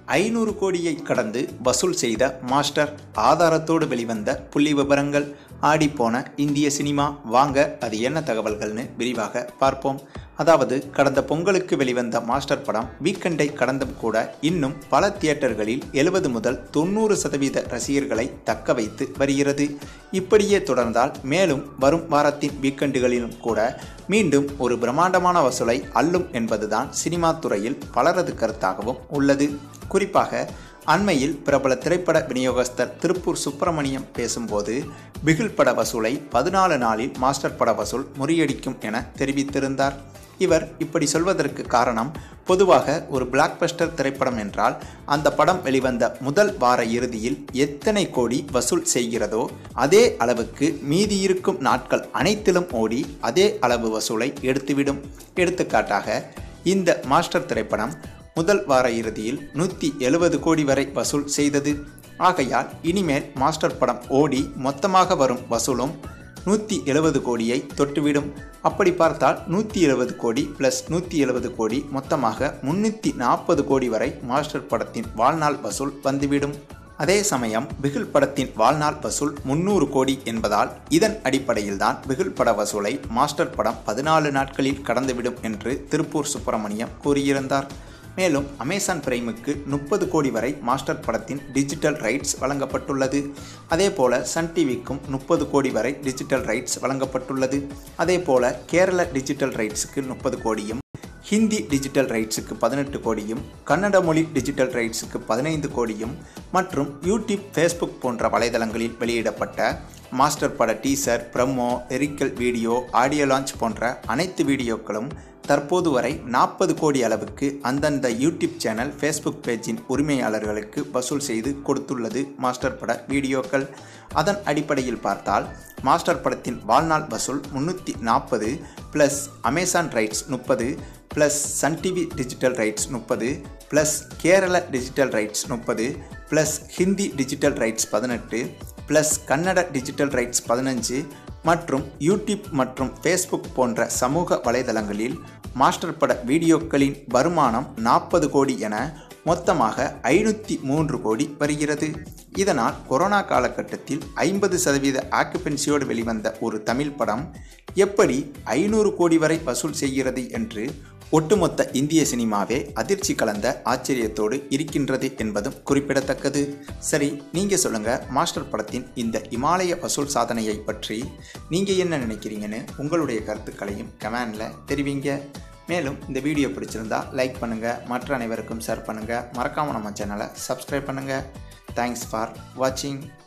ஐநூறு கோடியை கடந்து வசூல் செய்த மாஸ்டர் ஆதாரத்தோடு வெளிவந்த புள்ளி விவரங்கள் ஆடிப்போன இந்திய சினிமா வாங்க அது என்ன தகவல்கள்னு விரிவாக பார்ப்போம் அதாவது கடந்த பொங்கலுக்கு வெளிவந்த மாஸ்டர் படம் வீக்கெண்டை கடந்தும் கூட இன்னும் பல தியேட்டர்களில் எழுபது முதல் தொண்ணூறு சதவீத ரசிகர்களை தக்க வைத்து வருகிறது இப்படியே தொடர்ந்தால் மேலும் வரும் வாரத்தின் வீக்கெண்டுகளிலும் கூட மீண்டும் ஒரு பிரம்மாண்டமான வசூலை அள்ளும் என்பதுதான் சினிமா துறையில் பலரது கருத்தாகவும் உள்ளது குறிப்பாக அண்மையில் பிரபல திரைப்பட விநியோகஸ்தர் திருப்பூர் சுப்பிரமணியம் பேசும்போது பிகில் பட வசூலை பதினாலு நாளில் மாஸ்டர் பட வசூல் முறியடிக்கும் என தெரிவித்திருந்தார் இவர் இப்படி சொல்வதற்கு காரணம் பொதுவாக ஒரு பிளாக்பஸ்டர் திரைப்படம் என்றால் அந்த படம் வெளிவந்த முதல் வார இறுதியில் எத்தனை கோடி வசூல் செய்கிறதோ அதே அளவுக்கு மீதி இருக்கும் நாட்கள் அனைத்திலும் ஓடி அதே அளவு வசூலை எடுத்துவிடும் எடுத்துக்காட்டாக இந்த மாஸ்டர் திரைப்படம் முதல் வார இறுதியில் நூற்றி எழுபது கோடி வரை வசூல் செய்தது ஆகையால் இனிமேல் மாஸ்டர் படம் ஓடி மொத்தமாக வரும் வசூலும் நூற்றி எழுபது கோடியை தொட்டுவிடும் அப்படி பார்த்தால் நூற்றி எழுபது கோடி ப்ளஸ் நூற்றி எழுபது கோடி மொத்தமாக முன்னூற்றி நாற்பது கோடி வரை மாஸ்டர் படத்தின் வாழ்நாள் வசூல் வந்துவிடும் அதே சமயம் பிகில் படத்தின் வாழ்நாள் வசூல் முன்னூறு கோடி என்பதால் இதன் அடிப்படையில்தான் பிகில் பட வசூலை மாஸ்டர் படம் பதினாலு நாட்களில் கடந்துவிடும் என்று திருப்பூர் சுப்பிரமணியம் கூறியிருந்தார் மேலும் அமேசான் பிரைமுக்கு முப்பது கோடி வரை மாஸ்டர் படத்தின் டிஜிட்டல் ரைட்ஸ் வழங்கப்பட்டுள்ளது அதே போல சன் டிவிக்கும் முப்பது கோடி வரை டிஜிட்டல் ரைட்ஸ் வழங்கப்பட்டுள்ளது அதே போல கேரள டிஜிட்டல் ரைட்ஸுக்கு முப்பது கோடியும் ஹிந்தி டிஜிட்டல் ரைட்ஸுக்கு பதினெட்டு கோடியும் கன்னட மொழி டிஜிட்டல் ரைட்ஸுக்கு பதினைந்து கோடியும் மற்றும் யூடியூப் ஃபேஸ்புக் போன்ற வலைதளங்களில் வெளியிடப்பட்ட மாஸ்டர் பட teaser promo lyrical video audio launch போன்ற அனைத்து வீடியோக்களும் தற்போது வரை நாற்பது கோடி அளவுக்கு அந்தந்த யூடியூப் சேனல் ஃபேஸ்புக் பேஜின் உரிமையாளர்களுக்கு வசூல் செய்து கொடுத்துள்ளது மாஸ்டர் பட வீடியோக்கள் அதன் அடிப்படையில் பார்த்தால் மாஸ்டர் படத்தின் வாழ்நாள் வசூல் முன்னூற்றி நாற்பது ப்ளஸ் அமேசான் ரைட்ஸ் முப்பது plus Sun TV digital rights முப்பது ப்ளஸ் கேரள டிஜிட்டல் ரைட்ஸ் முப்பது ப்ளஸ் ஹிந்தி டிஜிட்டல் ரைட்ஸ் பதினெட்டு ப்ளஸ் கன்னட டிஜிட்டல் ரைட்ஸ் பதினஞ்சு மற்றும் யூடியூப் மற்றும் ஃபேஸ்புக் போன்ற சமூக வலைதளங்களில் மாஸ்டர் பட வீடியோக்களின் வருமானம் நாற்பது கோடி என மொத்தமாக ஐநூற்றி மூன்று கோடி வருகிறது இதனால் கொரோனா காலகட்டத்தில் ஐம்பது சதவீத ஆக்குபென்சியோடு வெளிவந்த ஒரு தமிழ் படம் எப்படி ஐநூறு கோடி வரை வசூல் செய்கிறது என்று ஒட்டுமொத்த இந்திய சினிமாவே அதிர்ச்சி கலந்த ஆச்சரியத்தோடு இருக்கின்றது என்பதும் குறிப்பிடத்தக்கது சரி நீங்கள் சொல்லுங்கள் மாஸ்டர் படத்தின் இந்த இமாலய வசூல் சாதனையை பற்றி நீங்கள் என்ன நினைக்கிறீங்கன்னு உங்களுடைய கருத்துக்களையும் கமெண்டில் தெரிவிங்க மேலும் இந்த வீடியோ பிடிச்சிருந்தா லைக் பண்ணுங்கள் மற்ற அனைவருக்கும் ஷேர் பண்ணுங்கள் மறக்காமல் நம்ம சேனலை சப்ஸ்கிரைப் பண்ணுங்கள் தேங்க்ஸ் ஃபார் வாட்சிங்